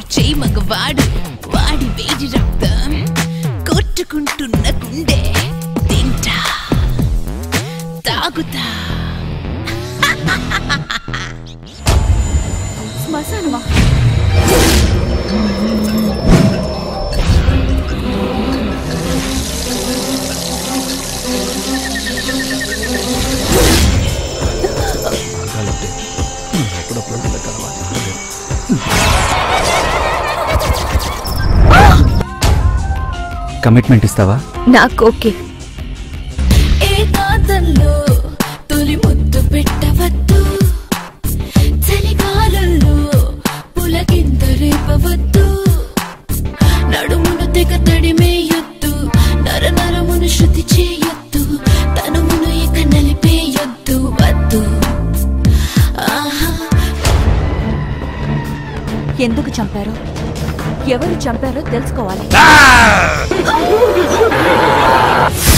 చేయి మగవాడు వాడి వేడి రక్తం కొట్టుకుంటున్న గుండె తింటా తాగుతా శ్మశానమా కమిట్మెంట్ ఇస్తావా నాకు ఓకే ఏ తాతల్లో తొలి ముద్దు పెట్టవద్దు చలికాలంలో పులకింత రేపవద్దు నడుమును తెగ తడిమేయొద్దు నర నరమును శృతి చేయొద్దు తనుమును ఇక నలిపేయొద్దు వద్దు ఆహా ఎందుకు చంపారు ఎవరు చంపారో తెలుసుకోవాలి